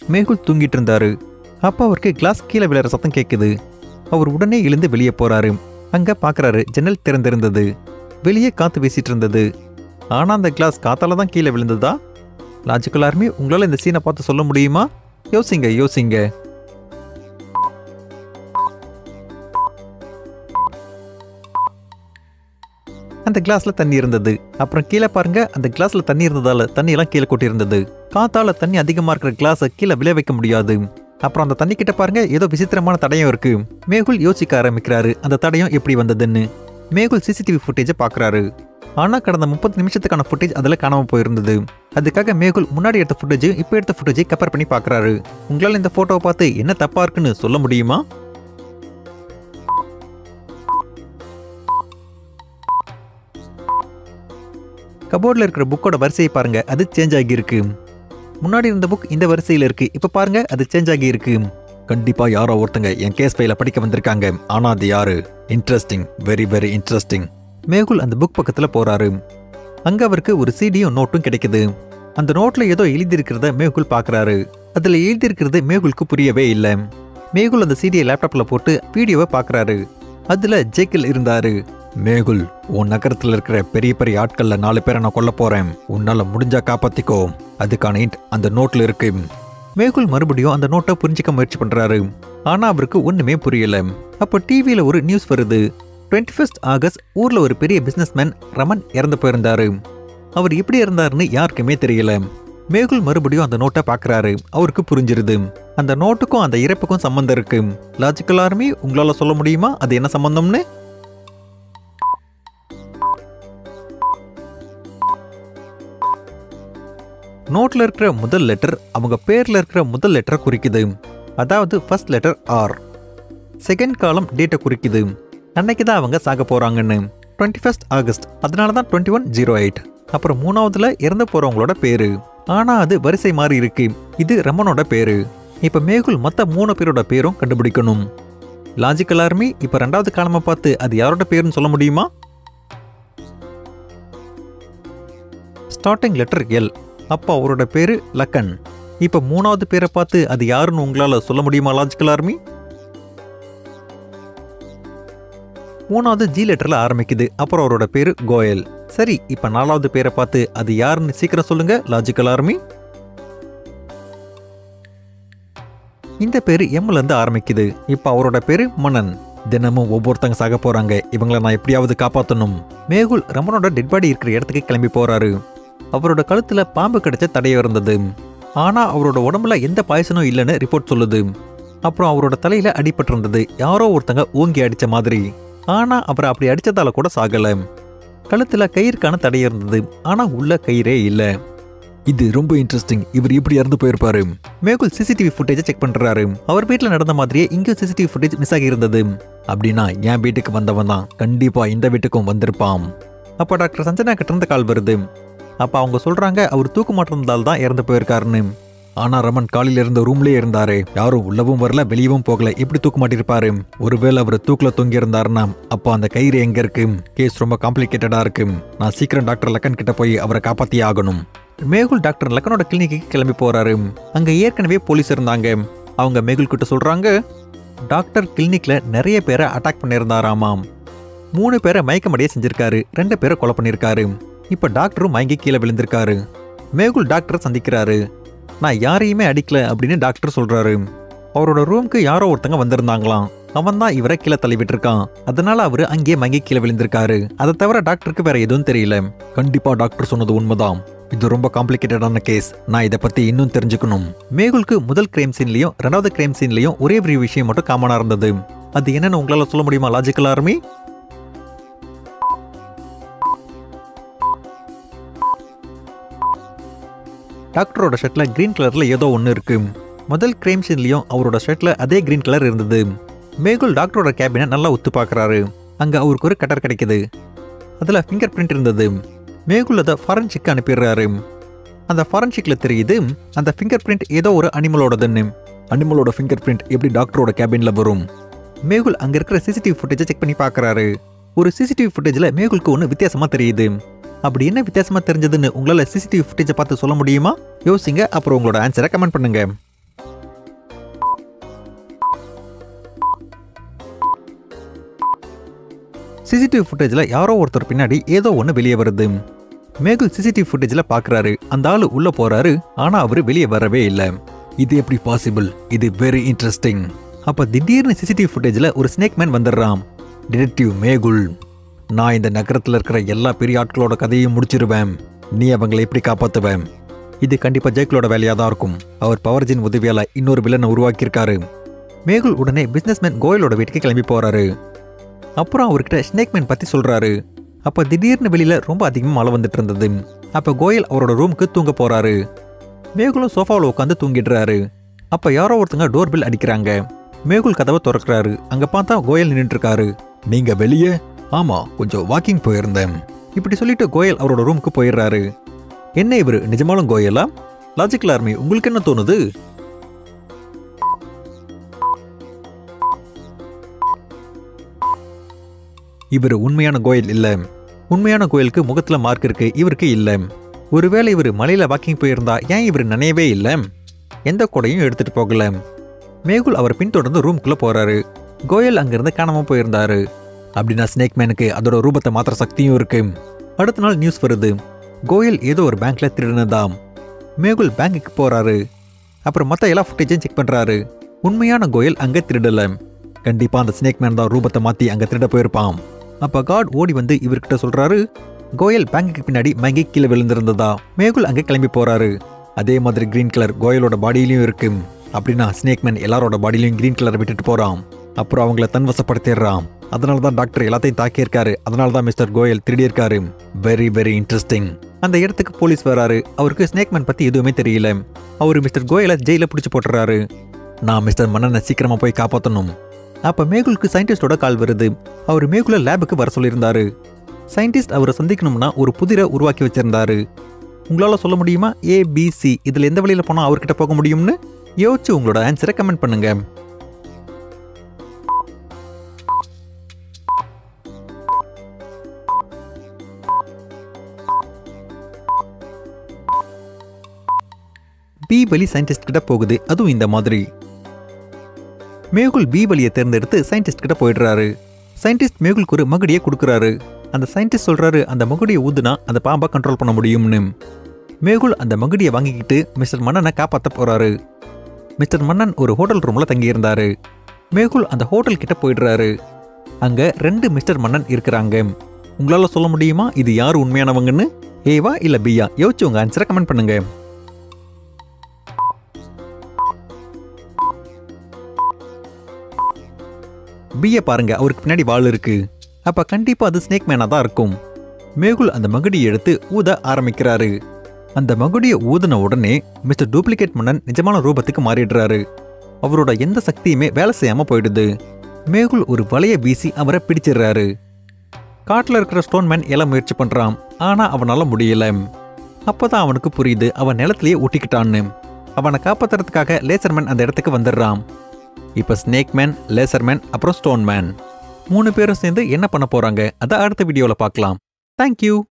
மேகுல் தூங்கிட்டு இருந்தாரு அப்போ அவருக்கு கிளாஸ் கீழே விழுற சத்தம் கேட்குது அவர் உடனே எழுந்து வெளியே போறாரு அங்க பார்க்கறாரு ஜன்னல் திறந்திருந்தது வெளியே காத்து வீசிட்டு இருந்தது ஆனா அந்த கிளாஸ் காத்தால தான் கீழே விழுந்ததா லாஜிக்கல் ஆர்மி உங்களால இந்த சீனை பார்த்து சொல்ல முடியுமா யோசிங்க யோசிங்க அந்த கிளாஸ்ல தண்ணி இருந்தது அப்புறம் கீழே பாருங்க அந்த கிளாஸ்ல தண்ணி இருந்ததால தண்ணி எல்லாம் கீழே கொட்டி இருந்தது காத்தால தண்ணி அதிகமா இருக்கிற கிளாஸை கீழே விளைய வைக்க முடியாது அப்புறம் அந்த தண்ணி கிட்ட பாருங்க ஏதோ விசித்திரமான தடயம் இருக்கு மேகுல் யோசிக்க ஆரம்பிக்கிறாரு அந்த தடயம் எப்படி வந்ததுன்னு மேகுல் சிசிடிவி ஃபுட்டேஜை பார்க்கறாரு ஆனா கடந்த முப்பது நிமிஷத்துக்கான ஃபுட்டேஜ் அதில் காணாம போயிருந்தது அதுக்காக மேகுல் முன்னாடி எடுத்த ஃபுட்டேஜ் இப்போ எடுத்த ஃபுட்டேஜை கம்பேர் பண்ணி பார்க்கறாரு உங்களால் இந்த போட்டோவை பார்த்து என்ன தப்பா இருக்குன்னு சொல்ல முடியுமா கபோர்டில் இருக்கிற புக்கோட வரிசையை பாருங்க அது சேஞ்ச் ஆகியிருக்கு முன்னாடி இருந்த புக் இந்த வரிசையில் இருக்கு இப்போ பாருங்க அது சேஞ்ச் ஆகி இருக்கு கண்டிப்பா யாரோ ஒருத்தங்க என் கேஸ் ஃபைல படிக்க வந்திருக்காங்க ஆனா அது யாரு இன்ட்ரெஸ்டிங் வெரி வெரி இன்ட்ரெஸ்டிங் மேகுல் அந்த புக் பக்கத்துல போறாரு அங்க அவருக்கு ஒரு சிடியும் நோட்டும் கிடைக்குது அந்த நோட்ல ஏதோ எழுதியிருக்கிறத மேகுல் பார்க்கறாரு அதுல எழுதியிருக்கிறது மேகுலுக்கு புரியவே இல்லை மேகுல் அந்த சிடியை லேப்டாப்ல போட்டு வீடியோவை பார்க்கறாரு அதுல ஜேக்கில் இருந்தாரு மேகுல் உன் நகரத்துல இருக்கிற பெரிய பெரிய ஆட்கள்ல நாலு பேரை நான் கொல்ல போறேன் உன்னால முடிஞ்சா காப்பாத்திக்கோ அதுக்கான இன்ட் அந்த நோட்ல இருக்கு மேகுல் மறுபடியும் அந்த நோட்டை புரிஞ்சுக்க முயற்சி பண்றாரு ஆனா அவருக்கு ஒண்ணுமே புரியல அப்போ டிவியில ஒரு நியூஸ் வருது டுவெண்ட்டி ஃபர்ஸ்ட் ஆகஸ்ட் ஊர்ல ஒரு பெரிய பிசினஸ்மேன் ரமன் இறந்து போயிருந்தாரு அவர் எப்படி இருந்தாருன்னு யாருக்குமே தெரியல மேகுல் மறுபடியும் அந்த நோட்டை பார்க்கறாரு அவருக்கு புரிஞ்சிருது அந்த நோட்டுக்கும் அந்த இறப்புக்கும் சம்பந்தம் இருக்கு லாஜிக்கல் ஆர்மி உங்களால சொல்ல முடியுமா அது என்ன சம்பந்தம்னு நோட்ல இருக்கிற முதல் லெட்டர் அவங்க பேர்ல இருக்கிற முதல் லெட்டரை குறிக்குது அதாவது first letter R second column டேட்டை குறிக்குது அன்னைக்கு தான் அவங்க சாக போறாங்கன்னு டுவெண்ட்டி ஃபர்ஸ்ட் ஆகஸ்ட் அதனால தான் டுவெண்ட்டி ஒன் ஜீரோ எயிட் அப்புறம் மூணாவதுல இறந்து போறவங்களோட பேரு ஆனா அது வரிசை மாறி இருக்கு இது ரமனோட பேரு இப்ப மேகுல் மொத்த மூணு பேரோட பேரும் கண்டுபிடிக்கணும் லாஜிக்கல் ஆர்மி இப்ப ரெண்டாவது காலமா பார்த்து அது யாரோட பேருன்னு சொல்ல முடியுமா ஸ்டார்டிங் லெட்டர் எல் அப்போ அவரோட பேரு லக்கன் இப்ப மூணாவது பேரை பார்த்து அது யாருன்னு உங்களால சொல்ல முடியுமா லாஜிக்கல் ஆர்மி மூணாவது ஜி லெட்டர்ல ஆரம்பிக்குது அப்புறம் அவரோட பேரு கோயல் சரி இப்ப நாலாவது பேரை பார்த்து அது யாருன்னு சீக்கிரம் சொல்லுங்க லாஜிக்கல் ஆர்மி இந்த பேரு எம்ல இருந்து ஆரம்பிக்குது இப்ப அவரோட பேரு மணன் தினமும் ஒவ்வொருத்தங்க சாக போறாங்க இவங்கள நான் எப்படியாவது காப்பாத்தணும் மேகுல் ரமனோட டெட் பாடி இருக்கிற இடத்துக்கு கிளம்பி போறாரு அவரோட கழுத்துல பாம்பு கிடைச்ச தடயம் இருந்தது ஆனா அவரோட உடம்புல எந்த பாய்சனும் இல்லைன்னு ரிப்போர்ட் சொல்லுது அப்புறம் அவரோட தலையில அடிபட்டிருந்தது யாரோ ஒருத்தங்க ஓங்கி அடிச்ச மாதிரி ஆனா அவர் அப்படி அடிச்சதால கூட சாகல கழுத்துல கயிறுக்கான தடயம் இருந்தது ஆனா உள்ள கயிறே இல்ல இது ரொம்ப இன்ட்ரெஸ்டிங் இவர் எப்படி இறந்து போயிருப்பாரு மேகுல் சிசிடிவி ஃபுட்டேஜை செக் பண்றாரு அவர் வீட்ல நடந்த மாதிரியே இங்கேயும் சிசிடிவி ஃபுட்டேஜ் மிஸ் ஆகி இருந்தது அப்படின்னா என் வீட்டுக்கு வந்தவன் தான் கண்டிப்பா இந்த வீட்டுக்கும் வந்திருப்பான் அப்ப டாக்டர் சஞ்சனா கிட்ட இருந்து கால் வருது அப்ப அவங்க சொல்றாங்க அவர் தூக்கு மாட்டிருந்தால் தான் இறந்து போயிருக்காருன்னு ஆனா ரமன் காலையில இருந்த ரூம்லயே இருந்தாரு யாரும் உள்ளவும் வரல வெளியவும் போகல எப்படி தூக்க மாட்டிருப்பாரு ஒருவேளை அவர் தூக்குல தொங்கி இருந்தாருன்னா அப்போ அந்த கயிறு எங்க இருக்கு கேஸ் ரொம்ப காம்ப்ளிகேட்டடா இருக்கு நான் சீக்கிரம் டாக்டர் லக்கன் கிட்ட போய் அவரை காப்பாத்தியே ஆகணும் மேகுல் டாக்டர் லக்கனோட கிளினிக்கு கிளம்பி போறாரு அங்க ஏற்கனவே போலீஸ் இருந்தாங்க அவங்க மேகுல் கிட்ட சொல்றாங்க டாக்டர் கிளினிக்ல நிறைய பேரை அட்டாக் பண்ணியிருந்தாராமாம் மூணு பேரை மயக்கமடைய செஞ்சிருக்காரு ரெண்டு பேரை கொலை பண்ணியிருக்காரு இப்ப டாக்டரும் மயங்கி கீழே விழுந்திருக்காரு மேகுல் டாக்டரை சந்திக்கிறாரு நான் யாரையுமே அடிக்கல அப்படின்னு டாக்டர் சொல்றாரு அவரோட ரூம்க்கு யாரோ ஒருத்தங்க வந்திருந்தாங்களாம் அவன் தான் இவரை கீழே தள்ளி விட்டுருக்கான் அதனால அவரு அங்கேயே மங்கி கீழே விழுந்திருக்காரு அதை தவிர டாக்டருக்கு வேற எதுவும் தெரியல கண்டிப்பா டாக்டர் சொன்னது உண்மைதான் இது ரொம்ப காம்ப்ளிகேட்டடான கேஸ் நான் இதை பத்தி இன்னும் தெரிஞ்சுக்கணும் மேகுலுக்கு முதல் கிரைம் சீன்லயும் ரெண்டாவது கிரைம் சீன்லயும் ஒரே ஒரு விஷயம் மட்டும் காமனா இருந்தது அது என்னன்னு உங்களால சொல்ல முடியுமா லாஜிக்கல் ஆர்மி டாக்டரோட ஷர்ட்ல கிரீன் கலர்ல ஏதோ ஒன்று இருக்கு முதல் கிரைம் சீன்லயும் அவரோட ஷர்ட்ல அதே கிரீன் கலர் இருந்தது மேகுல் டாக்டரோட கேபினை நல்லா உத்து பார்க்கறாரு அங்க அவருக்கு ஒரு கட்டர் கிடைக்குது அதுல ஃபிங்கர் பிரிண்ட் இருந்தது மேகுல் அதை ஃபாரன்சிக்கு அனுப்பிடுறாரு அந்த ஃபாரன்சிக்ல தெரியுது அந்த ஃபிங்கர் பிரிண்ட் ஏதோ ஒரு அனிமலோடதுன்னு அனிமலோட ஃபிங்கர் பிரிண்ட் எப்படி டாக்டரோட கேபின்ல வரும் மேகுல் அங்க இருக்கிற சிசிடிவி ஃபுட்டேஜை செக் பண்ணி பார்க்கறாரு ஒரு சிசிடிவி ஃபுட்டேஜ்ல மேகுலுக்கு ஒன்று வித்தியாசமா தெரியுது அப்படி என்ன வித்தியாசமா தெரிஞ்சதுன்னு உங்களால சிசிடிவி ஃபுட்டேஜை பார்த்து சொல்ல முடியுமா யோசிங்க அப்புறம் உங்களோட ஆன்சரை கமெண்ட் பண்ணுங்க சிசிடிவி ஃபுட்டேஜில் யாரோ ஒருத்தர் பின்னாடி ஏதோ ஒன்று வெளியே வருது மேகுல் சிசிடிவி ஃபுட்டேஜில் பார்க்குறாரு அந்த ஆள் உள்ளே போறாரு ஆனால் அவர் வெளியே வரவே இல்லை இது எப்படி பாசிபிள் இது வெரி இன்ட்ரெஸ்டிங் அப்போ திடீர்னு சிசிடிவி ஃபுட்டேஜில் ஒரு ஸ்னேக் மேன் வந்துடுறான் டிடெக்டிவ் மேகுல் நான் இந்த நகரத்தில் இருக்கிற எல்லா பெரிய ஆட்களோட கதையும் முடிச்சிருவேன் நீ அவங்களை எப்படி காப்பாற்றுவேன் இது கண்டிப்பாக ஜேக்கிளோட வேலையாக தான் இருக்கும் அவர் பவர்ஜின் உதவியால் இன்னொரு வில்லனை உருவாக்கியிருக்காரு மேகுல் உடனே பிஸ்னஸ்மேன் கோயலோட வீட்டுக்கு கிளம்பி போறாரு அப்புறம் அவர்கிட்ட ஸ்னேக் மேன் பற்றி சொல்றாரு அப்போ திடீர்னு வெளியில ரொம்ப அதிகமாக மழை வந்துட்டு இருந்தது அப்போ கோயல் அவரோட ரூமுக்கு தூங்க போறாரு மேகுலும் சோஃபாவில் உட்காந்து தூங்கிடுறாரு அப்போ யாரோ ஒருத்தங்க டோர் பெல் அடிக்கிறாங்க மேகுல் கதவை திறக்கிறாரு அங்க பார்த்தா கோயல் நின்றுட்டு இருக்காரு நீங்க வெளியே ஆமா கொஞ்சம் வாக்கிங் போயிருந்தேன் இப்படி சொல்லிட்டு கோயல் அவரோட ரூமுக்கு போயிடுறாரு என்ன இவர் நிஜமாலும் கோயலா லாஜிக்கல் ஆர்மி உங்களுக்கு என்ன தோணுது இவர் உண்மையான கோயில் இல்ல உண்மையான கோயிலுக்கு முகத்துல மார்க் இருக்கு இவருக்கு இல்ல ஒருவேளை இவர் மலையில வாக்கிங் போயிருந்தா ஏன் இவர் நினையவே இல்ல எந்த கொடையும் எடுத்துட்டு போகல மேகுல் அவர் பின்தொடர்ந்து ரூம்குள்ள போறாரு கோயல் அங்கிருந்து காணாம போயிருந்தாரு அப்படின்னா ஸ்னேக் மேனுக்கு அதோட ரூபத்தை மாத்திர சக்தியும் இருக்கு அடுத்த நாள் நியூஸ் வருது கோயல் ஏதோ ஒரு பேங்க்ல திருடினதாம் மேகுல் பேங்குக்கு போறாரு அப்புறம் மற்ற எல்லா ஃபுட்டேஜையும் செக் பண்றாரு உண்மையான கோயல் அங்க திருடல கண்டிப்பா அந்த ஸ்னேக் மேன் தான் ரூபத்தை மாத்தி அங்க திருட போயிருப்பான் அப்ப காட் ஓடி வந்து இவர்கிட்ட சொல்றாரு கோயல் பேங்குக்கு பின்னாடி மயங்கி கீழே விழுந்திருந்ததா மேகுல் அங்க கிளம்பி போறாரு அதே மாதிரி கிரீன் கலர் கோயலோட பாடியிலையும் இருக்கு அப்படின்னா ஸ்னேக் மேன் எல்லாரோட பாடியிலையும் கிரீன் கலரை விட்டுட்டு போறான் அப்புறம் அவங்கள தன்வசப்படுத்திடுறான் அதனால தான் டாக்டர் எல்லாத்தையும் தாக்கியிருக்காரு அதனால தான் மிஸ்டர் கோயல் திருடியிருக்காரு வெரி வெரி இன்ட்ரெஸ்டிங் அந்த இடத்துக்கு போலீஸ் வராரு அவருக்கு ஸ்னேக் மேன் பத்தி எதுவுமே தெரியல அவர் மிஸ்டர் கோயலை ஜெயில பிடிச்சு போட்டுறாரு நான் மிஸ்டர் மன்னனை சீக்கிரமா போய் காப்பாற்றணும் அப்ப மேகுலுக்கு சயின்டிஸ்டோட கால் வருது அவர் மேகுல லேபுக்கு வர சொல்லியிருந்தாரு சயின்டிஸ்ட் அவரை சந்திக்கணும்னா ஒரு புதிரை உருவாக்கி வச்சிருந்தாரு உங்களால சொல்ல முடியுமா ஏ பி சி இதுல எந்த வழியில போனா அவர்கிட்ட போக முடியும்னு யோசிச்சு உங்களோட ஆன்சரை கமெண்ட் பண்ணுங்க பி வழி சயின்டிஸ்ட் கிட்ட போகுது அதுவும் இந்த மாதிரி மேகுல் பி வழியை தேர்ந்தெடுத்து சயின்டிஸ்ட் கிட்ட போயிடுறாரு சயின்டிஸ்ட் மேகுலுக்கு ஒரு மகுடியை கொடுக்குறாரு அந்த சயின்டிஸ்ட் சொல்றாரு அந்த மகுடியை ஊதுனா அந்த பாம்பை கண்ட்ரோல் பண்ண முடியும்னு மேகுல் அந்த மகுடியை வாங்கிக்கிட்டு மிஸ்டர் மன்னனை காப்பாற்ற போறாரு மிஸ்டர் மன்னன் ஒரு ஹோட்டல் ரூம்ல தங்கியிருந்தாரு மேகுல் அந்த ஹோட்டல் கிட்ட போயிடுறாரு அங்க ரெண்டு மிஸ்டர் மன்னன் இருக்கிறாங்க உங்களால சொல்ல முடியுமா இது யார் உண்மையானவங்கன்னு ஏவா இல்ல பியா யோசிச்சு உங்க ஆன்சரை கமெண்ட் பண்ணுங்க பிய பாருங்க அவருக்கு பின்னாடி வாள் இருக்கு அப்ப கண்டிப்பா அது ஸ்னேக் மேனா தான் இருக்கும் மேகுல் அந்த மகுடியை எடுத்து ஊத ஆரம்பிக்கிறாரு அந்த மகுடியை ஊதின உடனே மிஸ்டர் டூப்ளிகேட் மன்னன் நிஜமான ரூபத்துக்கு மாறிடுறாரு அவரோட எந்த சக்தியுமே வேலை செய்யாம போயிடுது மேகுல் ஒரு வலைய வீசி அவரை பிடிச்சிடுறாரு காட்டுல இருக்கிற ஸ்டோன்மேன் எல்லாம் முயற்சி பண்றான் ஆனா அவனால முடியல அப்பதான் அவனுக்கு புரியுது அவன் நிலத்திலேயே ஒட்டிக்கிட்டான்னு அவனை காப்பாத்துறதுக்காக லேசர்மேன் அந்த இடத்துக்கு வந்துடுறான் இப்ப ஸ்னேக் மேன் லேசர்மேன் அப்புறம் ஸ்டோன் மேன் மூணு பேரும் சேர்ந்து என்ன பண்ண போறாங்க அதை அடுத்த வீடியோல பார்க்கலாம் தேங்க்யூ